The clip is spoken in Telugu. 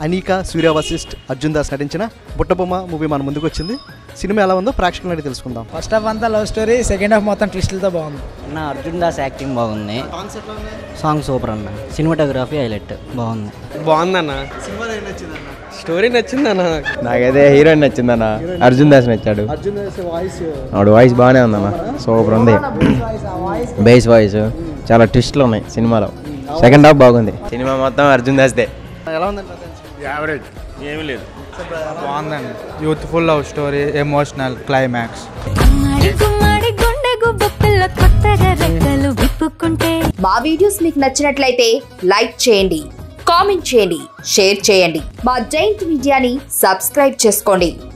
అనీకా సూర్య వశిష్ఠ్ అర్జున్ దాస్ నటించిన బుట్టబొమ్మ మూవీ మన ముందుకు వచ్చింది సినిమా ఎలా ఉందో ప్రేక్షకులు అడిగి తెలుసుకుందాం ఫస్ట్ హాఫ్ అంతా లవ్ స్టోరీ సెకండ్ హాఫ్ మొత్తం ట్విస్టులతో బాగుంది అన్న అర్జున్ దాస్ యాక్టింగ్ బాగుంది సాంగ్ సూపర్ అన్న సినిమాటోగ్రఫీ హైలైట్ బాగుంది బాగుందన్న స్టోరీ నచ్చిందన్న నాకైతే హీరోయిన్ నచ్చిందన్న అర్జున్ దాస్ నచ్చాడు అర్జున్ దాస్ వాయిస్ ఆవిడ వాయిస్ బాగానే ఉందన్న సూపర్ ఉంది బేస్ వాయిస్ చాలా ట్విస్ట్లు ఉన్నాయి సినిమాలో సెకండ్ హాఫ్ బాగుంది సినిమా మొత్తం అర్జున్ దాస్దే ఎలా ఉందండి బాగుందండి youthful love story emotional climax అమ్మాడి గుమ్మాడి గుండె గుబ్బ పిల్ల కొత్తగా రెక్కలు విప్పుకుంటే మా వీడియోస్ మీకు నచ్చినట్లయితే లైక్ చేయండి కామెంట్ చేయండి షేర్ చేయండి మా జైంట్ మీడియాని సబ్స్క్రైబ్ చేసుకోండి